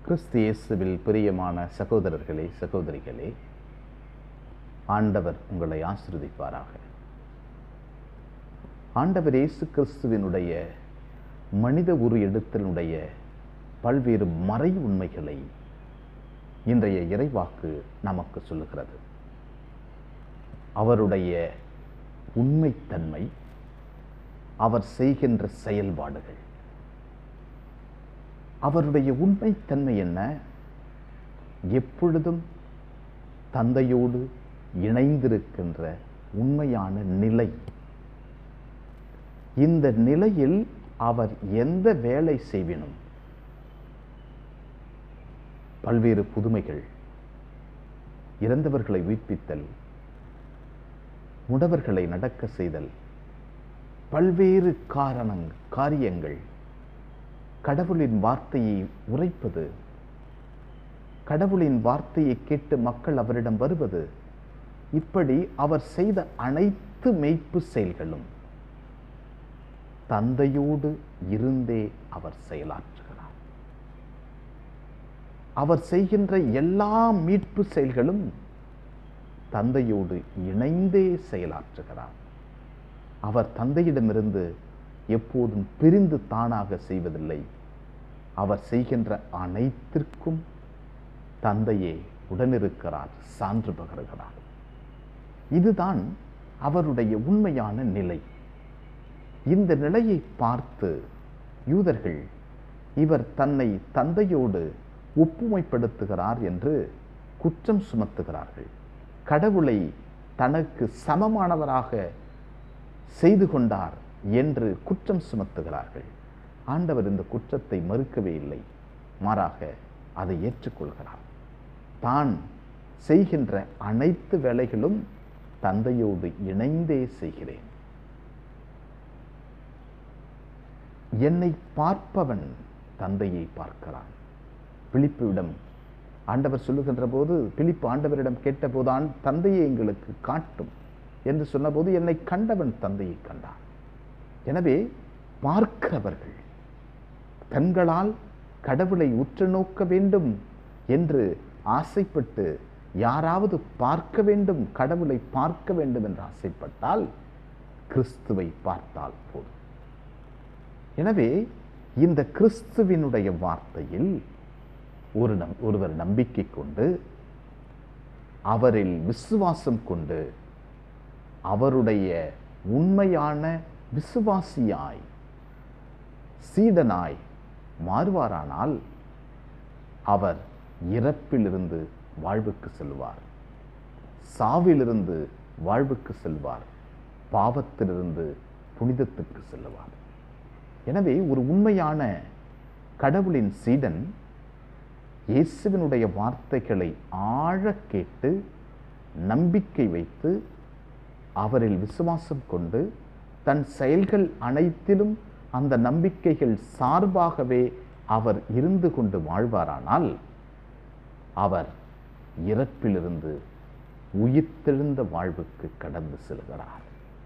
கிறிஸ்து இயேசுவில் பிரியமான சகோதரர்களே சகோதரிகளே ஆண்டவர் உங்களை ஆசிர்வதிப்பாராக ஆண்டவர் இயேசு கிறிஸ்துவினுடைய மனித உரு எடுத்தலுடைய பல்வேறு மறை உண்மைகளை இன்றைய இறைவாக்கு நமக்கு சொல்லுகிறது அவருடைய உண்மைத்தன்மை அவர் செய்கின்ற செயல்பாடுகள் அவருடைய உண்மைத்தன்மை என்ன எப்பொழுதும் தந்தையோடு இணைந்திருக்கின்ற உண்மையான நிலை இந்த நிலையில் அவர் எந்த வேலை செய்வினும் பல்வேறு புதுமைகள் இறந்தவர்களை உயிர்ப்பித்தல் முடவர்களை நடக்க செய்தல் பல்வேறு காரணங் காரியங்கள் கடவுளின் வார்த்தையை உரைப்பது கடவுளின் வார்த்தையை கேட்டு மக்கள் அவரிடம் வருவது இப்படி அவர் செய்த அனைத்து மெய்ப்பு செயல்களும் தந்தையோடு இருந்தே அவர் செயலாற்றுகிறார் அவர் செய்கின்ற எல்லா மீட்பு செயல்களும் தந்தையோடு இணைந்தே செயலாற்றுகிறார் அவர் தந்தையிடமிருந்து எப்போதும் பிரிந்து தானாக செய்வதில்லை அவர் செய்கின்ற அனைத்திற்கும் தந்தையே உடனிருக்கிறார் சான்று பகருகிறார் இதுதான் அவருடைய உண்மையான நிலை இந்த நிலையை பார்த்து யூதர்கள் இவர் தன்னை தந்தையோடு ஒப்புமைப்படுத்துகிறார் என்று குற்றம் சுமத்துகிறார்கள் கடவுளை தனக்கு சமமானவராக செய்து கொண்டார் என்று குற்றம் சுமத்துகிறார்கள் ஆண்டவர் இந்த குற்றத்தை மறுக்கவே இல்லை மாறாக அதை ஏற்றுக்கொள்கிறார் தான் செய்கின்ற அனைத்து வேலைகளும் தந்தையோடு இணைந்தே செய்கிறேன் என்னை பார்ப்பவன் தந்தையை பார்க்கிறான் பிலிப்புவிடம் ஆண்டவர் சொல்லுகின்ற போது பிலிப்பு ஆண்டவரிடம் கேட்டபோது ஆண் தந்தையை எங்களுக்கு காட்டும் என்று சொன்னபோது என்னை கண்டவன் தந்தையை கண்டான் எனவே பார்க்கிறவர்கள் கண்களால் கடவுளை உற்று நோக்க வேண்டும் என்று ஆசைப்பட்டு யாராவது பார்க்க வேண்டும் கடவுளை பார்க்க வேண்டும் என்று ஆசைப்பட்டால் கிறிஸ்துவை பார்த்தால் போதும் எனவே இந்த கிறிஸ்துவினுடைய வார்த்தையில் ஒரு நம் ஒருவர் நம்பிக்கை கொண்டு அவரில் விசுவாசம் கொண்டு அவருடைய உண்மையான விசுவாசியாய் சீடனாய் மாறுவாரானால் அவர் இறப்பிலிருந்து வாழ்வுக்கு செல்வார் சாவிலிருந்து வாழ்வுக்கு செல்வார் பாவத்திலிருந்து புனிதத்துக்கு செல்லுவார் எனவே ஒரு உண்மையான கடவுளின் சீடன் இயேசுவினுடைய வார்த்தைகளை ஆழ கேட்டு நம்பிக்கை வைத்து அவரில் விசுவாசம் கொண்டு தன் செயல்கள் அனைத்திலும் அந்த நம்பிக்கைகள் சார்பாகவே அவர் இருந்து கொண்டு வாழ்வாரானால் அவர் இறப்பிலிருந்து உயிர்த்தெழுந்த வாழ்வுக்கு கடந்து செல்கிறார்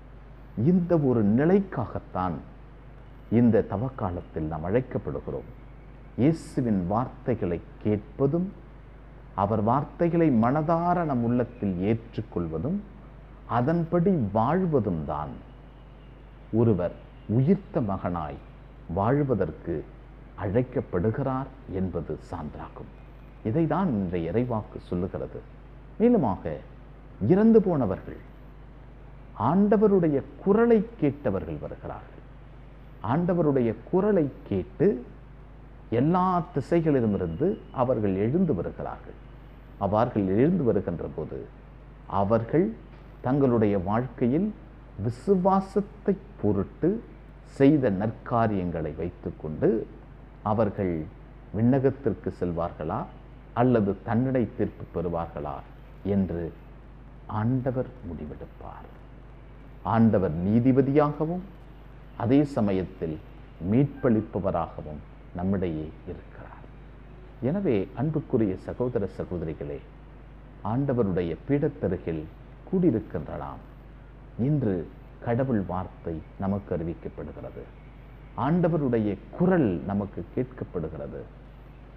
இந்த ஒரு நிலைக்காகத்தான் இந்த தவக்காலத்தில் நாம் அழைக்கப்படுகிறோம் இயேசுவின் வார்த்தைகளை கேட்பதும் அவர் வார்த்தைகளை மனதார நம் உள்ளத்தில் ஏற்றுக்கொள்வதும் அதன்படி வாழ்வதும் தான் ஒருவர் உயிர்த்த மகனாய் வாழ்வதற்கு அழைக்கப்படுகிறார் என்பது சான்றாகும் இதைதான் இன்றைய இறைவாக்கு சொல்லுகிறது மேலுமாக இறந்து போனவர்கள் ஆண்டவருடைய குரலை கேட்டவர்கள் வருகிறார்கள் ஆண்டவருடைய குரலை கேட்டு எல்லா திசைகளிலுமிருந்து அவர்கள் எழுந்து வருகிறார்கள் அவர்கள் எழுந்து வருகின்ற போது அவர்கள் தங்களுடைய வாழ்க்கையில் விசுவாசத்தை பொருட்டு செய்த நற்காரியங்களை வைத்துக்கொண்டு அவர்கள் விண்ணகத்திற்கு செல்வார்களா அல்லது தன்னிடை தீர்ப்பு பெறுவார்களா என்று ஆண்டவர் முடிவெடுப்பார் ஆண்டவர் நீதிபதியாகவும் அதே சமயத்தில் மீட்பளிப்பவராகவும் நம்மிடையே இருக்கிறார் எனவே அன்புக்குரிய சகோதர சகோதரிகளே ஆண்டவருடைய பீடத்தருகில் கூடியிருக்கின்ற நாம் இன்று கடவுள் வார்த்தை நமக்கு அறிவிக்கப்படுகிறது ஆண்டவருடைய குரல் நமக்கு கேட்கப்படுகிறது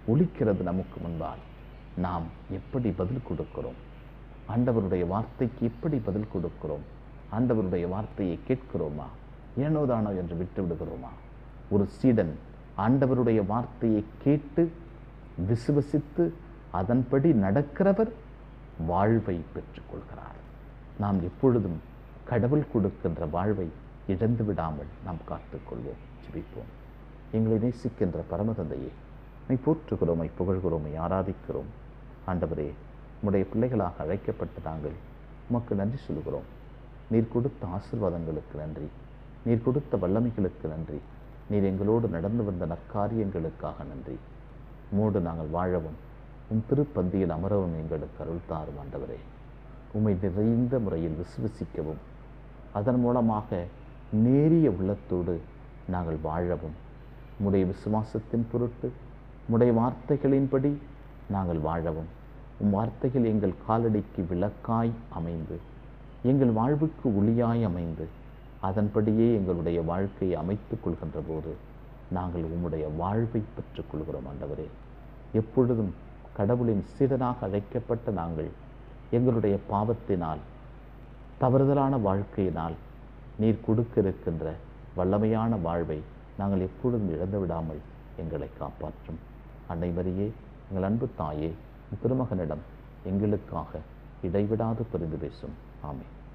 ஒலிக்கிறது நமக்கு முன்பால் நாம் எப்படி பதில் கொடுக்கிறோம் ஆண்டவருடைய வார்த்தைக்கு எப்படி பதில் கொடுக்கிறோம் ஆண்டவருடைய வார்த்தையை கேட்கிறோமா ஏனோதானோ என்று விட்டு விடுகிறோமா ஒரு சீடன் ஆண்டவருடைய வார்த்தையை கேட்டு விசுவசித்து அதன்படி நடக்கிறவர் வாழ்வை பெற்றுக்கொள்கிறார் நாம் எப்பொழுதும் கடவுள் கொடுக்கின்ற வாழ்வை இழந்து விடாமல் நாம் காத்துக்கொள்வோம் ஜெபிப்போம் எங்களை நேசிக்கின்ற பரமதந்தையே மை போற்றுகிறோம் மை புகழ்கிறோம் மை ஆராதிக்கிறோம் ஆண்டவரே உம்முடைய பிள்ளைகளாக அழைக்கப்பட்ட நாங்கள் உமக்கு நன்றி சொல்கிறோம் நீர் கொடுத்த ஆசிர்வாதங்களுக்கு நன்றி நீர் கொடுத்த வல்லமைகளுக்கு நன்றி நீர் எங்களோடு நடந்து வந்த நற்காரியங்களுக்காக நன்றி உம்மோடு நாங்கள் வாழவும் உம் திருப்பந்தியில் அமரவும் எங்களுக்கு அருள் தாரும் ஆண்டவரே உம்மை நிறைந்த முறையில் விசுவசிக்கவும் அதன் மூலமாக நேரிய உள்ளத்தோடு நாங்கள் வாழவும் உம்முடைய விசுவாசத்தின் பொருட்டு உம்முடைய வார்த்தைகளின்படி நாங்கள் வாழவும் உம் வார்த்தைகள் எங்கள் காலடிக்கு விளக்காய் அமைந்து எங்கள் வாழ்வுக்கு ஒளியாய் அமைந்து அதன்படியே எங்களுடைய வாழ்க்கையை அமைத்துக் கொள்கின்ற போது நாங்கள் உம்முடைய வாழ்வை பெற்றுக் கொள்கிறோம் ஆண்டவரே எப்பொழுதும் கடவுளின் சீடனாக அழைக்கப்பட்ட நாங்கள் எங்களுடைய பாவத்தினால் தவறுதலான வாழ்க்கையினால் நீர் கொடுக்க இருக்கின்ற வல்லமையான வாழ்வை நாங்கள் எப்பொழுதும் இழந்து விடாமல் எங்களை காப்பாற்றும் அன்னை மரியே எங்கள் அன்பு தாயே உம் திருமகனிடம் எங்களுக்காக இடைவிடாது பரிந்து பேசும் ஆமென்